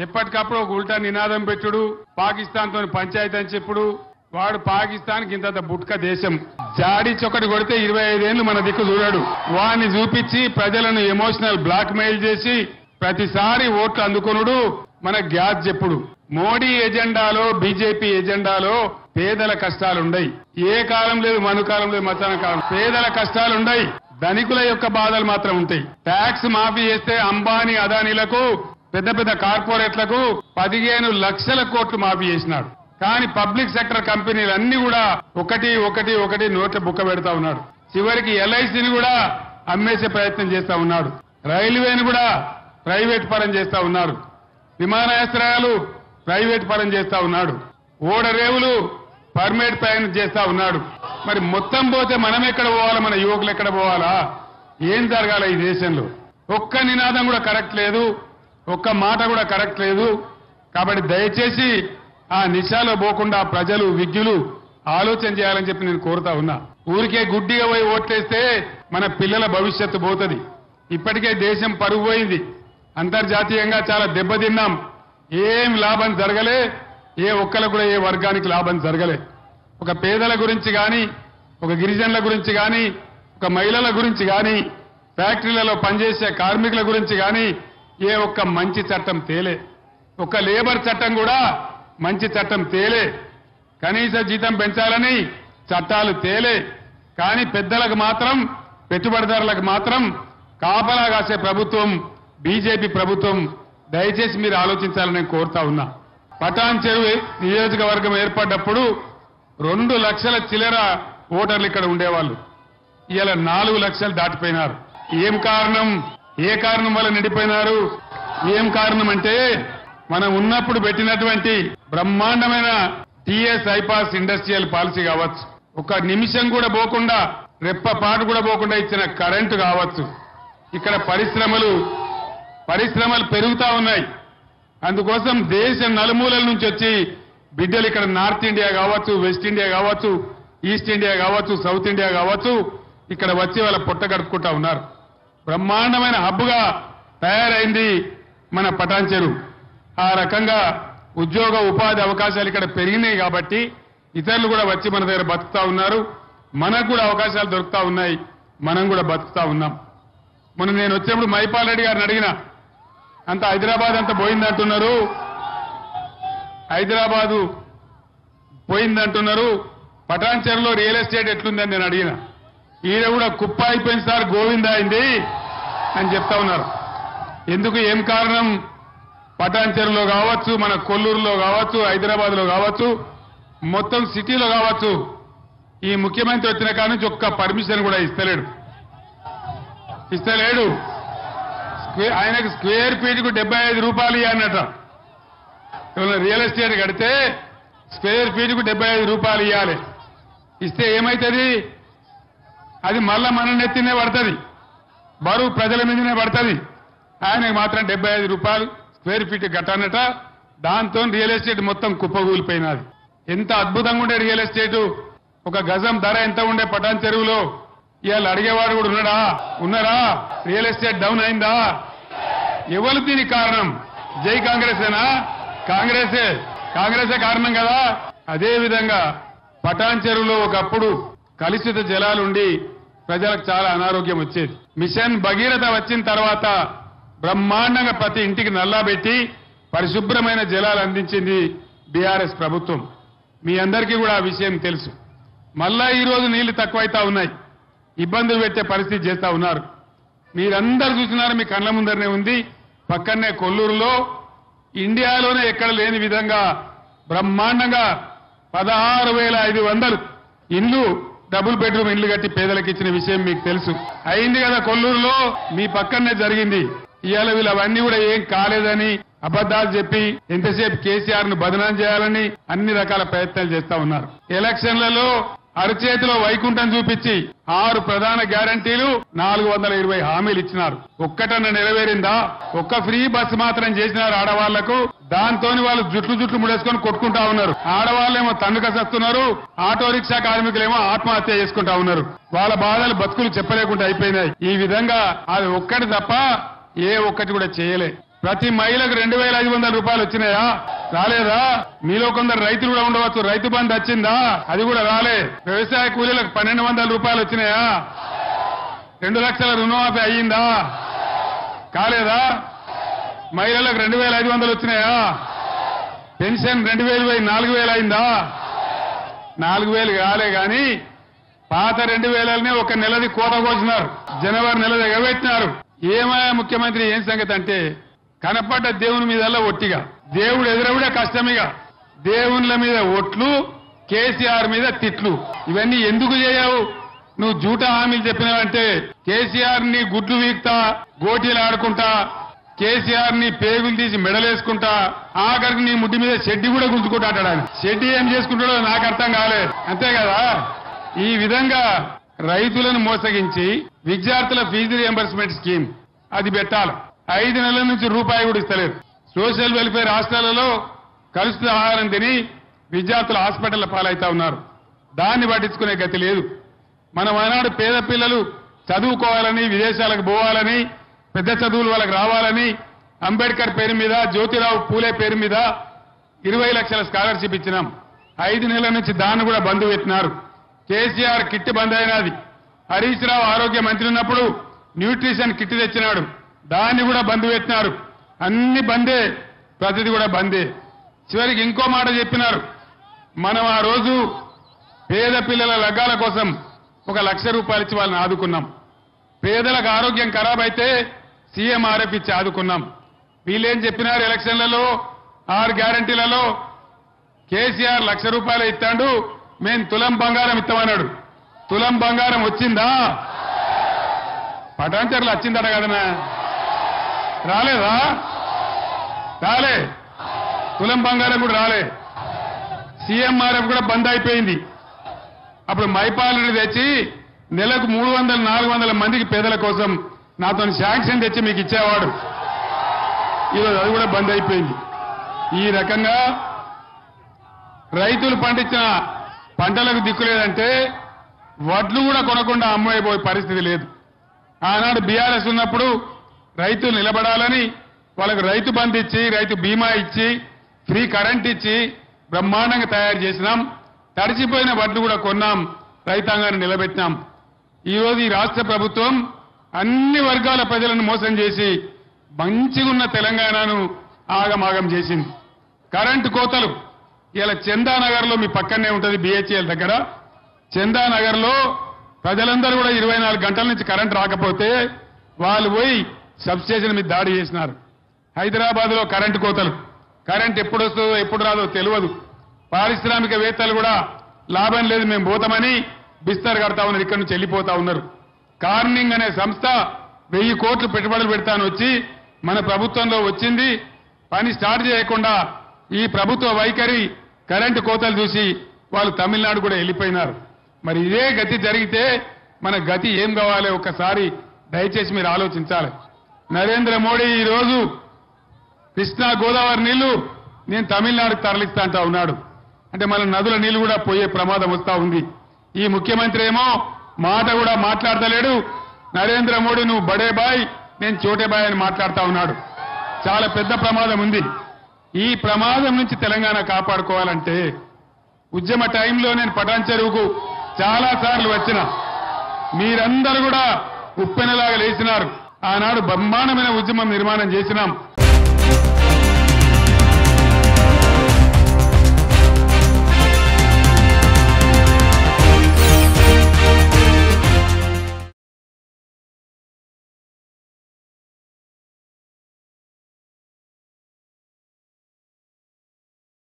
ఎప్పటికప్పుడు ఒక ఉల్టా నినాదం పెట్టుడు పాకిస్తాన్ తోని పంచాయతీ అని చెప్పుడు వాడు పాకిస్తాన్ ఇంత బుట్క దేశం జాడి చొక్కటి కొడితే ఇరవై ఐదేళ్లు మన దిక్కు చూడాడు వాడిని చూపించి ప్రజలను ఎమోషనల్ బ్లాక్ మెయిల్ చేసి ప్రతిసారి ఓట్లు అందుకొనుడు మన గ్యాస్ చెప్పుడు మోడీ ఎజెండాలో బీజేపీ ఎజెండాలో పేదల కష్టాలుండయి ఏ కాలం లేదు మను కాలం లేదు మచాన కాలం పేదల కష్టాలుండయి ధనికుల యొక్క బాధలు మాత్రం ఉంటాయి ట్యాక్స్ మాఫీ చేస్తే అంబానీ అదానీలకు పెద్ద పెద్ద కార్పొరేట్లకు పదిహేను లక్షల కోట్లు మాఫీ చేసినాడు కానీ పబ్లిక్ సెక్టర్ కంపెనీలు అన్ని కూడా ఒకటి ఒకటి ఒకటి నోట్ల బుక్క పెడతా ఉన్నాడు చివరికి ఎల్ఐసిని కూడా అమ్మేసే ప్రయత్నం చేస్తా ఉన్నాడు రైల్వేని కూడా ప్రైవేట్ పరం చేస్తా ఉన్నారు విమానాశ్రయాలు ప్రైవేట్ పరం చేస్తా ఉన్నాడు ఓడరేవులు పర్మిట్ ప్రయాణం చేస్తా ఉన్నాడు మరి మొత్తం పోతే మనం ఎక్కడ పోవాలా మన యువకులు ఎక్కడ పోవాలా ఏం జరగాల ఈ దేశంలో ఒక్క నినాదం కూడా కరెక్ట్ లేదు ఒక్క మాట కూడా కరెక్ట్ లేదు కాబట్టి దయచేసి ఆ నిశాలో పోకుండా ప్రజలు విజ్ఞులు ఆలోచన చేయాలని చెప్పి నేను కోరుతా ఉన్నా ఊరికే గుడ్డిగా పోయి ఓట్లేస్తే మన పిల్లల భవిష్యత్తు పోతుంది ఇప్పటికే దేశం పరుగు పోయింది అంతర్జాతీయంగా చాలా దెబ్బతిన్నాం ఏం లాభం జరగలే ఏ ఒక్కలకు కూడా ఏ వర్గానికి లాభం జరగలే ఒక పేదల గురించి గాని ఒక గిరిజనుల గురించి గాని ఒక మహిళల గురించి గాని ఫ్యాక్టరీలలో పనిచేసే కార్మికుల గురించి గాని ఏ ఒక్క మంచి చట్టం తేలే ఒక లేబర్ చట్టం కూడా మంచి చట్టం తేలే కనీస జీతం పెంచాలని చట్టాలు తేలే కానీ పెద్దలకు మాత్రం పెట్టుబడిదారులకు మాత్రం కాపలా కాసే ప్రభుత్వం బీజేపీ ప్రభుత్వం దయచేసి మీరు ఆలోచించాలని నేను కోరుతా ఉన్నా పటాన్ చెరువు నియోజకవర్గం ఏర్పడ్డప్పుడు రెండు లక్షల చిల్లర ఓటర్లు ఇక్కడ ఉండేవాళ్ళు ఇవాళ నాలుగు లక్షలు దాటిపోయినారు ఏం కారణం ఏ కారణం వల్ల నిండిపోయినారు ఏం కారణం అంటే మనం ఉన్నప్పుడు పెట్టినటువంటి బ్రహ్మాండమైన టీఎస్ ఐపాస్ ఇండస్ట్రియల్ పాలసీ కావచ్చు ఒక నిమిషం కూడా పోకుండా రెప్ప పాటు కూడా పోకుండా ఇచ్చిన కరెంటు కావచ్చు ఇక్కడ పరిశ్రమలు పరిశ్రమలు పెరుగుతా ఉన్నాయి అందుకోసం దేశ నలుమూలల నుంచి వచ్చి బిడ్డలు ఇక్కడ నార్త్ ఇండియా కావచ్చు వెస్ట్ ఇండియా కావచ్చు ఈస్ట్ ఇండియా కావచ్చు సౌత్ ఇండియా కావచ్చు ఇక్కడ వచ్చి వాళ్ళ పొట్ట గడుపుకుంటా ఉన్నారు బ్రహ్మాండమైన హబ్బుగా తయారైంది మన పటాన్ చెరువు ఆ రకంగా ఉద్యోగ ఉపాధి అవకాశాలు ఇక్కడ పెరిగినాయి కాబట్టి ఇతరులు కూడా వచ్చి మన దగ్గర బతుకుతా ఉన్నారు మనకు కూడా అవకాశాలు దొరుకుతా ఉన్నాయి మనం కూడా బతుకుతా ఉన్నాం మొన్న నేను వచ్చినప్పుడు మైపాల్ రెడ్డి గారిని అడిగిన అంత హైదరాబాద్ అంతా పోయిందంటున్నారు హైదరాబాదు పోయిందంటున్నారు పటాన్చెరులో రియల్ ఎస్టేట్ ఎట్లుందని నేను అడిగిన ఈయన కూడా కుప్ప అయిపోయింది సార్ గోవింద అయింది అని చెప్తా ఉన్నారు ఎందుకు ఏం కారణం పటాన్చెరులో కావచ్చు మన కొల్లూరులో కావచ్చు హైదరాబాద్ లో కావచ్చు మొత్తం సిటీలో కావచ్చు ఈ ముఖ్యమంత్రి వచ్చిన కాడ నుంచి ఒక్క పర్మిషన్ కూడా ఇస్తలేడు ఇస్తలేడు స్క్వే- ఆయనకు స్క్వేర్ ఫీట్ కు డెబ్బై ఐదు రూపాయలు ఇవ్వనట ఏమైనా రియల్ ఎస్టేట్ కడితే స్క్వేర్ ఫీట్ కు డెబ్బై ఐదు రూపాయలు ఇవ్వాలి ఇస్తే ఏమైతుంది అది మళ్ళా మన నెత్తినే పడుతుంది బరువు ప్రజల మీదనే పడుతుంది ఆయనకు మాత్రం డెబ్బై ఐదు రూపాయలు స్క్వేర్ ఫీట్ కట్టానట దాంతో రియల్ ఎస్టేట్ మొత్తం కుప్పగూలిపోయినది ఎంత అద్భుతంగా ఉండే రియల్ ఎస్టేట్ ఒక గజం ధర ఎంత ఉండే పటాన్ చెరువులో ఇవాళ అడిగేవాడు కూడా ఉన్నాడా ఉన్నారా రియల్ ఎస్టేట్ డౌన్ అయిందా ఎవరు దీనికి కారణం జై కాంగ్రెసేనా కాంగ్రెసే కాంగ్రెసే కారణం కదా అదే విధంగా పటాన్ చెరువులో ఒకప్పుడు కలుషిత జలాలుండి ప్రజలకు చాలా అనారోగ్యం వచ్చేది మిషన్ భగీరథ వచ్చిన తర్వాత బ్రహ్మాండంగా ప్రతి ఇంటికి నల్లా పెట్టి పరిశుభ్రమైన జలాలు అందించింది బీఆర్ఎస్ ప్రభుత్వం మీ అందరికీ కూడా ఆ విషయం తెలుసు మళ్ళా ఈ రోజు నీళ్లు తక్కువైతా ఉన్నాయి ఇబ్బందులు పెట్టే పరిస్థితి చేస్తా ఉన్నారు మీరందరూ చూసినారు మీ కళ్ళ ముందరనే ఉంది పక్కనే కొల్లూరులో ఇండియాలోనే ఎక్కడ లేని విధంగా బ్రహ్మాండంగా పదహారు వేల ఐదు వందలు ఇండ్లు డబుల్ బెడ్రూమ్ ఇండ్లు కట్టి పేదలకు ఇచ్చిన విషయం మీకు తెలుసు అయింది కదా కొల్లూరులో మీ పక్కనే జరిగింది ఇవాళ వీళ్ళు అవన్నీ కూడా ఏం కాలేదని అబద్దాలు చెప్పి ఎంతసేపు కేసీఆర్ ను బదనాం చేయాలని అన్ని రకాల ప్రయత్నాలు చేస్తా ఉన్నారు ఎలక్షన్లలో అరచేతిలో వైకుంఠం చూపించి ఆరు ప్రధాన గ్యారంటీలు నాలుగు వందల ఇరవై హామీలు ఇచ్చినారు ఒక్కటన్న నెరవేరిందా ఒక్క ఫ్రీ బస్సు మాత్రం చేసినారు ఆడవాళ్లకు దాంతోని వాళ్ళు జుట్లు జుట్లు ముడేసుకొని కొట్టుకుంటా ఉన్నారు ఆడవాళ్ళేమో తండ్రిక సస్తున్నారు ఆటో రిక్షా కార్మికులేమో ఆత్మహత్య చేసుకుంటా ఉన్నారు వాళ్ళ బాధలు బతుకులు చెప్పలేకుండా అయిపోయినాయి ఈ విధంగా అది ఒక్కటి తప్ప ఏ ఒక్కటి కూడా చేయలే ప్రతి మహిళకు రెండు వేల ఐదు వందల రూపాయలు వచ్చినాయా రాలేదా మీలో కొందరు రైతులు కూడా ఉండవచ్చు రైతు బంధు వచ్చిందా అది కూడా రాలే వ్యవసాయ కూలీలకు పన్నెండు వందల రూపాయలు వచ్చినాయా రెండు లక్షల రుణమాఫీ అయ్యిందా కాలేదా మహిళలకు రెండు వేల ఐదు వందలు వచ్చినాయా పెన్షన్ రెండు వేలు పోయి నాలుగు వేలు అయిందా నాలుగు వేలు కాలే గాని పాత రెండు వేలనే ఒక నెలది కోట కోసినారు జనవరి నెలది ఎగబెట్టినారు ఏమయ్యా ముఖ్యమంత్రి ఏం సంగతి అంటే కనపడ్డ దేవుని మీదల్లా ఒట్టిగా దేవుడు ఎదురవుడే కష్టమిగా దేవుళ్ళ మీద ఒట్లు కేసీఆర్ మీద తిట్లు ఇవన్నీ ఎందుకు చేయవు నువ్వు జూట హామీలు చెప్పినావంటే కేసీఆర్ ని గుడ్లు వీక్తా గోటీలు ఆడుకుంటా కేసీఆర్ ని పేగులు తీసి మెడలేసుకుంటా ఆఖరికి నీ ముడ్డి మీద షెడ్డి కూడా గుంజుకుంటా అంటాడు ఆయన షెడ్డి ఏం చేసుకుంటాడో నాకు అర్థం కాలేదు అంతే కదా ఈ విధంగా రైతులను మోసగించి విద్యార్థుల ఫీజు రియంబర్స్మెంట్ స్కీమ్ అది పెట్టాలి ఐదు నెలల నుంచి రూపాయి కూడా ఇస్తలేరు సోషల్ వెల్ఫేర్ హాస్టళ్లలో కలుషిత ఆహారం తిని విద్యార్థులు హాస్పిటల్ పాలవుతా ఉన్నారు దాన్ని పట్టించుకునే గతి లేదు మనం ఆనాడు పేద పిల్లలు చదువుకోవాలని విదేశాలకు పోవాలని పెద్ద చదువులు వాళ్ళకి రావాలని అంబేద్కర్ పేరు మీద జ్యోతిరావు పూలే పేరు మీద ఇరవై లక్షల స్కాలర్షిప్ ఇచ్చినాం ఐదు నెలల నుంచి దాన్ని కూడా బంద్ పెట్టినారు కేసీఆర్ కిట్ బంద్ అయినది హరీష్ రావు ఆరోగ్య మంత్రి ఉన్నప్పుడు న్యూట్రిషన్ కిట్ తెచ్చినాడు దాన్ని కూడా బంద్ పెట్టినారు అన్ని బందే ప్రతిది కూడా బందే చివరికి ఇంకో మాట చెప్పినారు మనం ఆ రోజు పేద పిల్లల లగ్గాల కోసం ఒక లక్ష రూపాయలు ఇచ్చి వాళ్ళని ఆదుకున్నాం పేదలకు ఆరోగ్యం ఖరాబ్ అయితే సీఎంఆర్ఎఫ్ ఇచ్చి ఆదుకున్నాం వీళ్ళేం చెప్పినారు ఎలక్షన్లలో ఆరు గ్యారంటీలలో కేసీఆర్ లక్ష రూపాయలు ఇస్తాడు మేం తులం బంగారం ఇస్తామన్నాడు తులం బంగారం వచ్చిందా పటాంచర్లు వచ్చిందట కదనా రాలేదా రాలే తులం బంగారం కూడా రాలే సీఎంఆర్ఎఫ్ కూడా బంద్ అయిపోయింది అప్పుడు మైపాలని తెచ్చి నెలకు మూడు వందల నాలుగు వందల మందికి పేదల కోసం నాతో శాంక్షన్ తెచ్చి మీకు ఇచ్చేవాడు ఈరోజు అది కూడా బంద్ అయిపోయింది ఈ రకంగా రైతులు పండించిన పంటలకు దిక్కు లేదంటే వడ్లు కూడా కొనకుండా అమ్మైపోయే పరిస్థితి లేదు ఆనాడు బీఆర్ఎస్ ఉన్నప్పుడు రైతులు నిలబడాలని వాళ్ళకు రైతు బంధు ఇచ్చి రైతు బీమా ఇచ్చి ఫ్రీ కరెంట్ ఇచ్చి బ్రహ్మాండంగా తయారు చేసినాం తడిచిపోయిన వడ్లు కూడా కొన్నాం రైతాంగాన్ని నిలబెట్టినాం ఈ రోజు ఈ రాష్ట్ర ప్రభుత్వం అన్ని వర్గాల ప్రజలను మోసం చేసి మంచిగున్న తెలంగాణను ఆగమాగం చేసింది కరెంటు కోతలు ఇలా చందానగర్ లో మీ పక్కనే ఉంటది బిహెచ్ఎల్ దగ్గర చందానగర్ లో ప్రజలందరూ కూడా ఇరవై నాలుగు గంటల నుంచి కరెంట్ రాకపోతే వాళ్ళు పోయి సబ్స్టేషన్ మీద దాడి చేసినారు హైదరాబాద్ లో కరెంటు కోతలు కరెంట్ ఎప్పుడు వస్తుందో ఎప్పుడు రాదో తెలియదు పారిశ్రామికవేత్తలు కూడా లాభం లేదు మేము పోతామని బిస్తర్ కడతా ఉన్నారు ఇక్కడి నుంచి వెళ్ళిపోతా ఉన్నారు కార్నింగ్ అనే సంస్థ వెయ్యి కోట్లు పెట్టుబడులు పెడతాను వచ్చి మన ప్రభుత్వంలో వచ్చింది పని స్టార్ట్ చేయకుండా ఈ ప్రభుత్వ వైఖరి కరెంటు కోతలు చూసి వాళ్ళు తమిళనాడు కూడా వెళ్ళిపోయినారు మరి ఇదే గతి జరిగితే మన గతి ఏం కావాలి ఒక్కసారి దయచేసి మీరు ఆలోచించాలి నరేంద్ర మోడీ ఈ రోజు కృష్ణా గోదావరి నీళ్లు నేను తమిళనాడుకు తరలిస్తా అంటా ఉన్నాడు అంటే మన నదుల నీళ్లు కూడా పోయే ప్రమాదం వస్తా ఉంది ఈ ముఖ్యమంత్రి ఏమో మాట కూడా మాట్లాడతలేడు నరేంద్ర మోడీ నువ్వు బడే బాయ్ నేను చోటే బాయ్ అని మాట్లాడుతా ఉన్నాడు చాలా పెద్ద ప్రమాదం ఉంది ఈ ప్రమాదం నుంచి తెలంగాణ కాపాడుకోవాలంటే ఉద్యమ టైంలో నేను పటాన్ చెరువుకు చాలా సార్లు వచ్చిన మీరందరూ కూడా ఉప్పెనలాగా లేచినారు ఆనాడు బ్రహ్మాండమైన ఉద్యమం నిర్మాణం చేసినాం